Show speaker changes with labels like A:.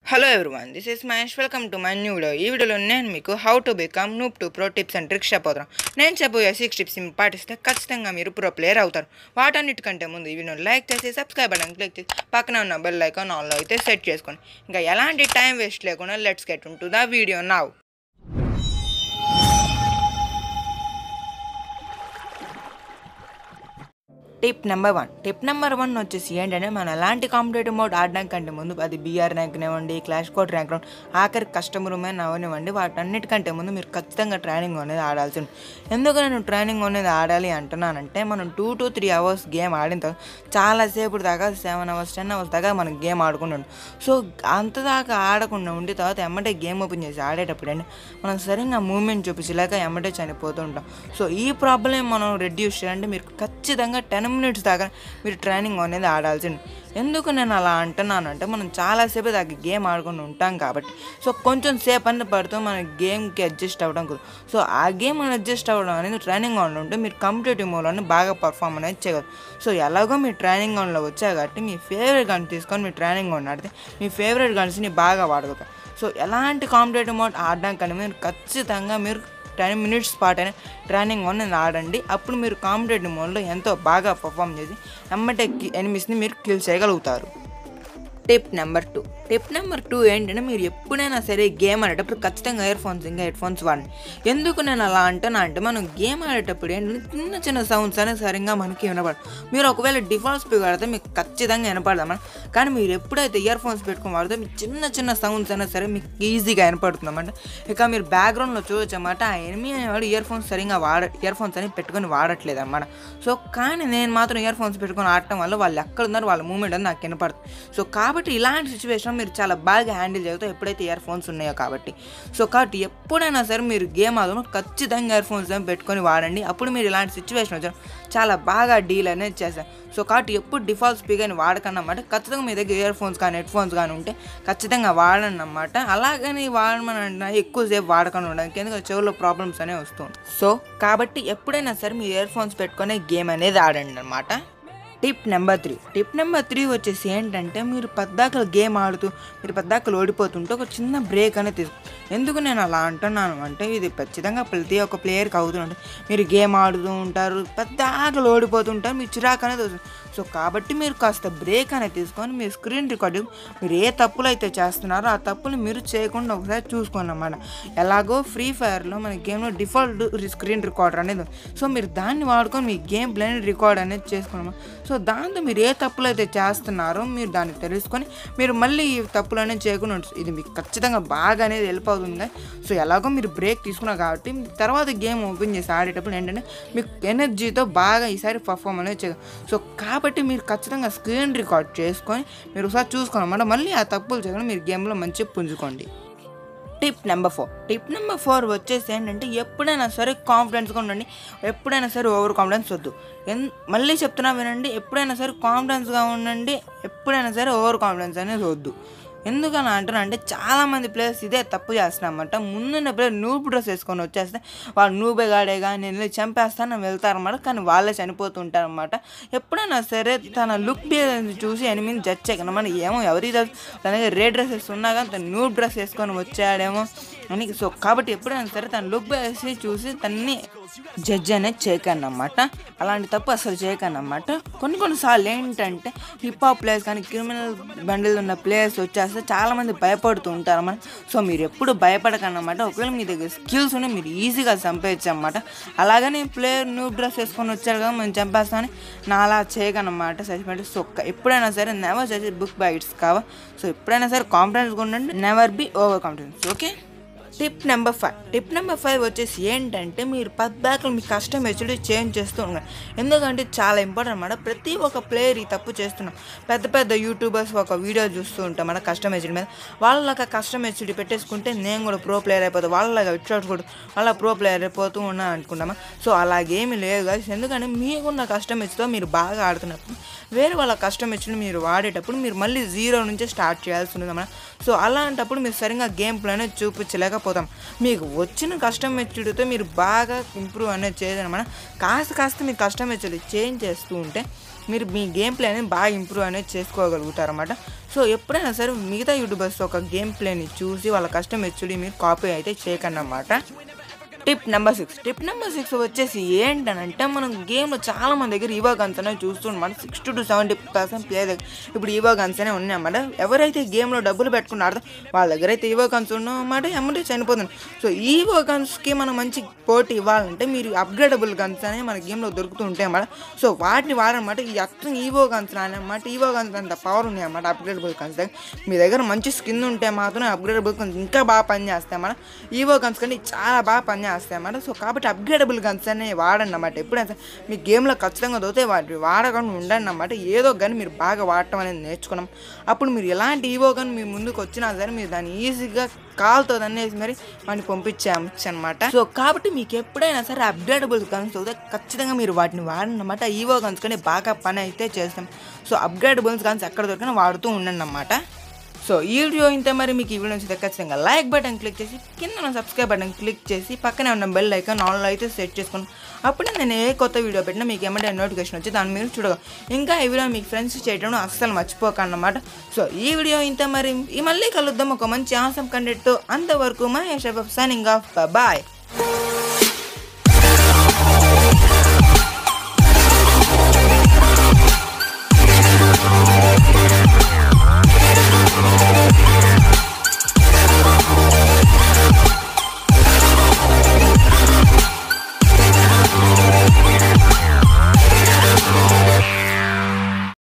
A: Hello everyone this is Mahesh welcome to my new video ఈ వీడియోలో నేను మీకు how to become noob to pro tips and tricks చెప్పబోతున్నాను నేను చెప్పబోయే సిక్స్ టిప్స్ మీరు పాటిస్తే ఖచ్చితంగా మీరు ప్రో ప్లేయర్ అవుతారు వాటన్నిటికంటే ముందు ఈ వీడియోని లైక్ చేసి సబ్స్క్రైబ్ బటన్ క్లిక్ చేసి పక్కన ఉన్న బెల్ ఐకాన్ ఆన్లో అయితే సెట్ చేసుకోండి ఇంకా ఎలాంటి టైం వేస్ట్ లేకుండా let's get to the video now tip number one tip number one వచ్చేసి ఏంటంటే మనం ఎలాంటి కాంపిటేటివ్ మోడ్ ఆడడానికి కంటే ముందు అది బీఆర్ ర్యాంక్ ఇవ్వండి క్లాష్ కోడ్ ర్యాంక్ ఆఖరి కస్టమర్ మైన అవనివ్వండి వాటన్నిటికంటే ముందు మీరు ఖచ్చితంగా ట్రైనింగ్ అనేది ఆడాల్సి ఉంటుంది ఎందుకు నేను ట్రైనింగ్ అనేది ఆడాలి అంటున్నానంటే మనం two to three hours game ఆడిన తర్వాత చాలాసేపు దాకా సెవెన్ అవర్స్ టెన్ అవర్స్ దాకా మనం గేమ్ ఆడుకుంటాం సో అంత దాకా ఆడకుండా ఉండి తర్వాత ఎమ్మటే గేమ్ ఓపెన్ చేసి ఆడేటప్పుడు అండి మనం సరిగ్గా మూమెంట్ చూపించలేక ఎమ్మటే చనిపోతూ ఉంటాం సో ఈ ప్రాబ్లం మనం రెడ్యూస్ చేయాలంటే మీరు ఖచ్చితంగా టెన్ మినిట్స్ దాకా మీరు ట్రైనింగ్ అనేది ఆడాల్సింది ఎందుకు నేను అలా అంటున్నానంటే మనం చాలాసేపు దాకా గేమ్ ఆడుకొని ఉంటాం కాబట్టి సో కొంచెం సేపు అన్న పడుతూ మన గేమ్కి అడ్జస్ట్ అవ్వడం కుదరదు సో ఆ గేమ్ అడ్జస్ట్ అవ్వడం అనేది ట్రైనింగ్ ఆన్లో ఉంటే మీరు కాంపిటేటివ్ మోడ్లోనే బాగా పర్ఫామ్ అనేది చేయగలరు సో ఎలాగో మీ ట్రైనింగ్ ఆన్లో వచ్చాయి కాబట్టి మీ ఫేవరెట్ గన్ తీసుకొని మీ ట్రైనింగ్ ఆన్ ఆడితే మీ ఫేవరెట్ గన్స్ని బాగా వాడగలుగుతారు సో ఎలాంటి కాంపిటేటివ్ మోడ్ ఆడడానికి మీరు ఖచ్చితంగా మీరు టెన్ మినిట్స్ పాటు అయినా ట్రైనింగ్ వన్ ఆడండి అప్పుడు మీరు కాంపిటేటివ్ మోడ్లో ఎంతో బాగా పర్ఫామ్ చేసి ఎమ్మటే ఎనిమిస్ని మీరు కిల్ చేయగలుగుతారు tip number two tip number two ఏంటంటే మీరు ఎప్పుడైనా సరే గేమ్ ఆడేటప్పుడు ఖచ్చితంగా ఇయర్ ఫోన్స్ ఇంకా హెడ్ ఫోన్స్ వాడండి ఎందుకు నేను అలా అంటున్నా అంటే మనం గేమ్ ఆడేటప్పుడు ఏంటంటే చిన్న చిన్న సౌండ్స్ అనేది సరిగ్గా మనకి వినపడదు మీరు ఒకవేళ డిఫాల్ట్ స్పీకర్ ఆడితే మీకు ఖచ్చితంగా వినపడదామా కానీ మీరు ఎప్పుడైతే ఇయర్ ఫోన్స్ పెట్టుకుని వాడితే మీకు చిన్న చిన్న సౌండ్స్ అయినా సరే మీకు ఈజీగా వినపడుతుందన్నమాట ఇక మీరు బ్యాక్గ్రౌండ్లో చూడొచ్చు అన్నమాట ఆ ఎనిమి అనేవాడు ఇయర్ ఫోన్స్ సరిగ్గా వాడ ఇయర్ ఫోన్స్ అని పెట్టుకొని వాడట్లేదు అనమాట సో కానీ నేను మాత్రం ఇయర్ ఫోన్స్ పెట్టుకొని ఆడటం వల్ల వాళ్ళు ఎక్కడ ఉన్నారు వాళ్ళ మూమెంట్ అని నాకు వినపడుతుంది సో కాబట్టి ఇలాంటి సిచ్యువేషన్ మీరు చాలా బాగా హ్యాండిల్ చేస్తారు ఎప్పుడైతే ఇయర్ ఫోన్స్ ఉన్నాయో కాబట్టి సో కాబట్టి ఎప్పుడైనా సరే మీరు గేమ్ ఆడడం ఖచ్చితంగా ఇయర్ ఫోన్స్ పెట్టుకొని వాడండి అప్పుడు మీరు ఇలాంటి సిచ్యువేషన్ వచ్చారు చాలా బాగా డీల్ అనేది చేస్తారు సో కాబట్టి ఎప్పుడు డిఫాల్ట్ స్పీకర్ని వాడకన్నమాట ఖచ్చితంగా మీ దగ్గర ఇయర్ ఫోన్స్ కానీ హెడ్ ఫోన్స్ కానీ ఉంటే ఖచ్చితంగా వాడండి అన్నమాట అలాగని వాడమని అంటే ఎక్కువసేపు వాడకుండా ఉండడానికి ఎందుకంటే చెవుల్లో ప్రాబ్లమ్స్ అనేవి వస్తుంది సో కాబట్టి ఎప్పుడైనా సరే మీ ఇయర్ ఫోన్స్ పెట్టుకొని గేమ్ అనేది ఆడండి అనమాట tip number three tip number three వచ్చేసి ఏంటంటే మీరు పద్దాకలు గేమ్ ఆడుతూ మీరు పద్దాకలు ఓడిపోతుంటే ఒక చిన్న బ్రేక్ అనేది తీసు ఎందుకు నేను అలా అంటున్నాను అంటే ఇది ఖచ్చితంగా ప్రతి ఒక్క ప్లేయర్కి అవుతుంటే మీరు గేమ్ ఆడుతూ ఉంటారు పద్దాకలు ఓడిపోతుంటారు మీ చిరాకు అనేది వస్తుంది సో కాబట్టి మీరు కాస్త బ్రేక్ అనేది తీసుకొని మీ స్క్రీన్ రికార్డింగ్ మీరు ఏ తప్పులు అయితే చేస్తున్నారో ఆ తప్పులు మీరు చేయకుండా ఒకసారి చూసుకోండి అన్నమాట ఎలాగో ఫ్రీ ఫైర్లో మన గేమ్లో డిఫాల్ట్ స్క్రీన్ రికార్డర్ అనేది ఉంది. సో మీరు దాన్ని వాడుకొని మీ గేమ్ ప్లేని రికార్డ్ అనేది చేసుకున్నాము సో దాంతో మీరు ఏ తప్పులు అయితే చేస్తున్నారో మీరు దాన్ని తెలుసుకొని మీరు మళ్ళీ ఈ తప్పులు అనేది చేయకుండా ఉంటుంది ఇది మీకు ఖచ్చితంగా బాగా అనేది హెల్ప్ అవుతుంది సో ఎలాగో మీరు బ్రేక్ తీసుకున్నారు కాబట్టి తర్వాత గేమ్ ఓపెన్ చేసి ఆడేటప్పుడు ఏంటంటే మీకు ఎనర్జీతో బాగా ఈసారి పర్ఫామ్ అనేది చేయాలి సో కాబట్టి మీరు ఖచ్చితంగా స్క్రీన్ రికార్డ్ చేసుకొని మీరు ఒకసారి చూసుకోనమాట మళ్ళీ ఆ తప్పులు చేయకుండా మీరు గేమ్లో మంచిగా పుంజుకోండి tip number four tip number four వచ్చేసి ఏంటంటే ఎప్పుడైనా సరే కాన్ఫిడెన్స్గా ఉండండి ఎప్పుడైనా సరే ఓవర్ కాన్ఫిడెన్స్ వద్దు ఎన్ మళ్ళీ చెప్తున్నా వినండి ఎప్పుడైనా సరే కాన్ఫిడెన్స్గా ఉండండి ఎప్పుడైనా సరే ఓవర్ కాన్ఫిడెన్స్ అనేది వద్దు ఎందుకని అంటున్నా అంటే చాలామంది ప్లేయర్స్ ఇదే తప్పు చేస్తున్నారన్నమాట ముందున్న ప్లేయర్ నూబ్ డ్రెస్ వేసుకొని వచ్చేస్తే వాళ్ళు నూబే గాడేగా నేను వెళ్ళి చంపేస్తాను వెళ్తారన్నమాట కానీ వాళ్ళే చనిపోతుంటారన్నమాట ఎప్పుడైనా సరే తన లుక్ చూసి ఎనిమిది జడ్జ్ చేయకుండా మన ఏమో ఎవరి తన దగ్గర రేడ్ డ్రెస్సెస్ ఉన్నా కానీ తను న్యూ డ్రెస్ వేసుకొని వచ్చాడేమో అని సో కాబట్టి ఎప్పుడైనా సరే తన లుక్ వేసి చూసి తన్ని జడ్జ్ అనేది చేయకన్నమాట అలాంటి తప్పు అసలు చేయకన్నమాట కొన్ని కొన్నిసార్లు ఏంటంటే హిప్ హాప్ ప్లేయర్స్ కానీ క్రిమినల్ బండిల్ ఉన్న ప్లేయర్స్ వచ్చేస్తే చాలామంది భయపడుతూ ఉంటారు అన్నమాట సో మీరు ఎప్పుడు భయపడకన్నమాట ఒకవేళ మీ దగ్గర స్కిల్స్ ఉన్నాయి మీరు ఈజీగా చంపేయచ్చు అనమాట అలాగని ప్లేయర్ న్యూ డ్రెస్ వేసుకొని వచ్చారు కదా మేము చంపేస్తామని నా అలా చేయకన్నమాట సచిపెట్టి సో ఎప్పుడైనా సరే నెవర్ సచి book by its cover so ఎప్పుడైనా సరే కాన్ఫిడెన్స్గా ఉండండి never be overconfidence okay tip number five tip number five వచ్చేసి ఏంటంటే మీరు పద్దాకలు మీ కష్టం హెచ్డి చేంజ్ చేస్తూ ఉండాలి ఎందుకంటే చాలా ఇంపార్టెంట్ అన్నమాట ప్రతి ఒక్క ప్లేయర్ ఈ తప్పు చేస్తున్నాం పెద్ద పెద్ద యూట్యూబర్స్ ఒక వీడియో చూస్తూ ఉంటాం మన కష్టం హెచ్డి మీద వాళ్ళలాగా కష్టం హెచ్డి పెట్టేసుకుంటే నేను కూడా ప్రో ప్లేయర్ అయిపోతాను వాళ్ళలాగా విట్అవుట్ కూడా వాళ్ళ ప్రో ప్లేయర్ అయిపోతూ ఉన్నాను అనుకున్నామా సో అలాగేమీ లేదు guys. ఎందుకంటే మీకున్న కష్టం హెచ్తో మీరు బాగా ఆడుతున్నప్పుడు వేరే వాళ్ళ కష్టం హెచ్ని మీరు వాడేటప్పుడు మీరు మళ్ళీ జీరో నుంచే స్టార్ట్ చేయాల్సి ఉంటుంది అన్నమాట సో అలాంటప్పుడు మీరు సరిగ్గా గేమ్ ప్లే అనేది చూపించలేకపోతాం మీకు వచ్చిన కష్టం మెచ్చుడితో మీరు బాగా ఇంప్రూవ్ అనేది చేయదన్నమాట కాస్త కాస్త మీ కష్టం మెచ్చుడు చేంజ్ చేస్తూ ఉంటే మీరు మీ గేమ్ ప్లే అనేది బాగా ఇంప్రూవ్ అనేది చేసుకోగలుగుతారన్నమాట సో ఎప్పుడైనా సరే మిగతా యూట్యూబర్స్ ఒక గేమ్ ప్లేని చూసి వాళ్ళ కష్టం మెచ్చుడి మీరు కాపీ అయితే చేయకండి అన్నమాట tip number six tip number six వచ్చేసి ఏంటనంటే మనం గేమ్లో చాలా మంది దగ్గర ఈవో గన్స్ అనేవి చూస్తున్నాం sixty to seventy percent play దగ్గర ఇప్పుడు ఈవో గన్స్ అనే ఉన్నాయన్నమాట ఎవరైతే గేమ్లో డబ్బులు పెట్టుకున్నారో వాళ్ళ దగ్గర అయితే ఈవో గన్స్ ఉన్నాయన్నమాట ఎమ్మటే చనిపోతుంది సో ఈవో గన్స్కి మనం మంచి పోటీ ఇవ్వాలంటే మీరు అప్గ్రేడబుల్ గన్స్ అనేవి మన గేమ్లో దొరుకుతూ ఉంటాయి అన్నమాట సో వాటిని వాడనమాట ఈ అర్థం ఈవో గన్స్ అనమాట ఈవో గన్స్ అంత పవర్ ఉన్నాయి అన్నమాట అప్గ్రేడబుల్ గన్స్ దగ్గర మీ దగ్గర మంచి స్కిన్ ఉంటే మాత్రం అప్గ్రేడబుల్ గన్స్ ఇంకా బాగా పనిచేస్తాయి అన్నమాట ఈవో గన్స్ కంటే చాలా బాగా పనిచేస్తాయి అన్నమాట సో కాబట్టి అప్గ్రేడబుల్ గన్స్ అనేవి వాడండి అన్నమాట ఎప్పుడైనా సరే మీ గేమ్లో ఖచ్చితంగా దొరికితే వాటి వాడకుండా ఉండండి అన్నమాట ఏదో గన్ మీరు బాగా వాడటం అనేది నేర్చుకున్నాం అప్పుడు మీరు ఎలాంటి ఈవో గన్ మీ ముందుకు వచ్చినా సరే మీరు దాన్ని ఈజీగా కాల్తో అనేసి మరి వాడిని పంపించామచ్చు అనమాట సో కాబట్టి మీకు ఎప్పుడైనా సరే అప్గ్రేడబుల్ గన్స్ అవుతే ఖచ్చితంగా మీరు వాటిని వాడనమాట ఈవో గన్స్ కానీ బాగా పని అయితే చేస్తాం సో అప్గ్రేడబుల్స్ గన్స్ ఎక్కడ దొరికినా వాడుతూ ఉండండి అన్నమాట సో ఈ వీడియో ఇంత మరి మీకు ఈ వీడియో నచ్చితే ఖచ్చితంగా లైక్ బటన్ క్లిక్ చేసి కింద ఉన్న సబ్స్క్రైబ్ బటన్ క్లిక్ చేసి పక్కనే ఉన్న బెల్ ఐకాన్ ఆన్లో అయితే సెట్ చేసుకోండి అప్పుడే నేను ఏ కొత్త వీడియో పెట్టినా మీకు ఏమంటే నోటిఫికేషన్ వచ్చి దాని మీరు చూడగా ఇంకా ఈ వీడియో మీకు ఫ్రెండ్స్ చేయడం అస్సలు మర్చిపోకన్నమాట సో ఈ వీడియో ఇంత మరి ఈ మళ్ళీ కలుద్దాం ఒక మంచి ఆసం కంటెంట్తో అంతవరకు మహేష్ సైనింగ్ ఆఫ్ బాయ్